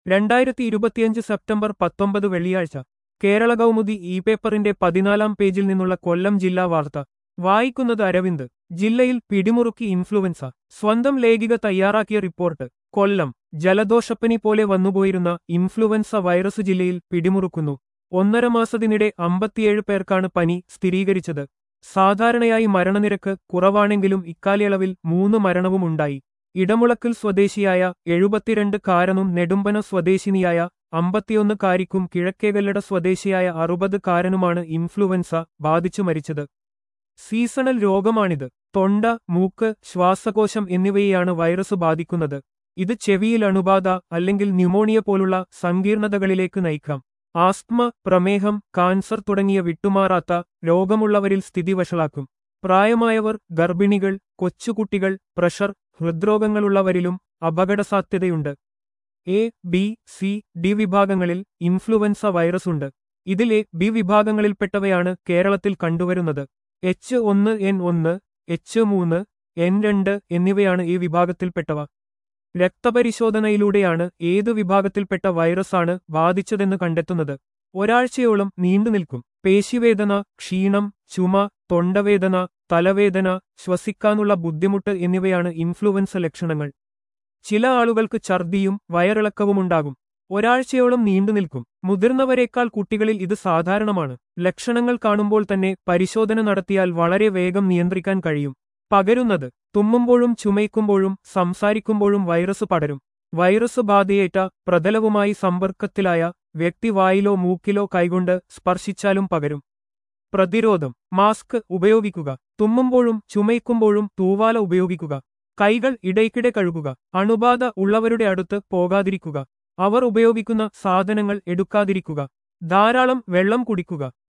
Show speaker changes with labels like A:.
A: രണ്ടായിരത്തി ഇരുപത്തിയഞ്ച് സെപ്റ്റംബർ പത്തൊമ്പത് വെള്ളിയാഴ്ച കേരള കൗമുദി ഇ പേപ്പറിന്റെ പതിനാലാം പേജിൽ നിന്നുള്ള കൊല്ലം ജില്ലാ വാർത്ത വായിക്കുന്നത് അരവിന്ദ് ജില്ലയിൽ പിടിമുറുക്കി ഇൻഫ്ലുവൻസ സ്വന്തം ലേഖിക തയ്യാറാക്കിയ റിപ്പോർട്ട് കൊല്ലം ജലദോഷപ്പനി പോലെ വന്നുപോയിരുന്ന ഇൻഫ്ലുവൻസ വൈറസ് ജില്ലയിൽ പിടിമുറുക്കുന്നു ഒന്നര മാസത്തിനിടെ അമ്പത്തിയേഴ് പേർക്കാണ് പനി സ്ഥിരീകരിച്ചത് സാധാരണയായി മരണനിരക്ക് കുറവാണെങ്കിലും ഇക്കാലയളവിൽ മൂന്ന് മരണവുമുണ്ടായി ഇടമുളക്കൽ സ്വദേശിയായ എഴുപത്തിരണ്ട് കാരനും നെടുമ്പന സ്വദേശിനിയായ അമ്പത്തിയൊന്ന് കാരിക്കും കിഴക്കേകല്ലട സ്വദേശിയായ അറുപത് കാരനുമാണ് ഇൻഫ്ലുവൻസ ബാധിച്ചു മരിച്ചത് സീസണൽ രോഗമാണിത് തൊണ്ട മൂക്ക് ശ്വാസകോശം എന്നിവയെയാണ് വൈറസ് ബാധിക്കുന്നത് ഇത് ചെവിയിൽ അണുബാധ അല്ലെങ്കിൽ ന്യൂമോണിയ പോലുള്ള സങ്കീർണതകളിലേക്ക് നയിക്കാം ആസ്ത്മ പ്രമേഹം കാൻസർ തുടങ്ങിയ വിട്ടുമാറാത്ത രോഗമുള്ളവരിൽ സ്ഥിതി വഷളാക്കും പ്രായമായവർ ഗർഭിണികൾ കൊച്ചുകുട്ടികൾ പ്രഷർ ഹൃദ്രോഗങ്ങളുള്ളവരിലും അപകടസാധ്യതയുണ്ട് എ ബി സി ഡി വിഭാഗങ്ങളിൽ ഇൻഫ്ലുവൻസ വൈറസ് ഉണ്ട് ഇതിൽ എ ബി വിഭാഗങ്ങളിൽപ്പെട്ടവയാണ് കേരളത്തിൽ കണ്ടുവരുന്നത് എച്ച് ഒന്ന് എൻ ഒന്ന് എച്ച് മൂന്ന് എൻ രണ്ട് എന്നിവയാണ് ഈ വിഭാഗത്തിൽപ്പെട്ടവ രക്തപരിശോധനയിലൂടെയാണ് ഏതു വിഭാഗത്തിൽപ്പെട്ട വൈറസാണ് ബാധിച്ചതെന്ന് കണ്ടെത്തുന്നത് ഒരാഴ്ചയോളം നീണ്ടുനിൽക്കും പേശിവേദന ക്ഷീണം ചുമ തൊണ്ടവേദന തലവേദന ശ്വസിക്കാനുള്ള ബുദ്ധിമുട്ട് എന്നിവയാണ് ഇൻഫ്ലുവൻസ ലക്ഷണങ്ങൾ ചില ആളുകൾക്ക് ഛർദിയും വയറിളക്കവുമുണ്ടാകും ഒരാഴ്ചയോളം നീണ്ടുനിൽക്കും മുതിർന്നവരെക്കാൾ കുട്ടികളിൽ ഇത് സാധാരണമാണ് ലക്ഷണങ്ങൾ കാണുമ്പോൾ തന്നെ പരിശോധന നടത്തിയാൽ വളരെ വേഗം നിയന്ത്രിക്കാൻ കഴിയും പകരുന്നത് തുമ്മുമ്പോഴും ചുമയ്ക്കുമ്പോഴും സംസാരിക്കുമ്പോഴും വൈറസ് പടരും വൈറസ് ബാധയേറ്റ പ്രതലവുമായി സമ്പർക്കത്തിലായ വ്യക്തി വായിലോ മൂക്കിലോ കൈകൊണ്ട് സ്പർശിച്ചാലും പകരും പ്രതിരോധം മാസ്ക് ഉപയോഗിക്കുക തുമ്മുമ്പോഴും ചുമയ്ക്കുമ്പോഴും തൂവാല ഉപയോഗിക്കുക കൈകൾ ഇടയ്ക്കിടെ കഴുകുക അണുബാധ ഉള്ളവരുടെ അടുത്ത് പോകാതിരിക്കുക അവർ ഉപയോഗിക്കുന്ന സാധനങ്ങൾ എടുക്കാതിരിക്കുക ധാരാളം വെള്ളം കുടിക്കുക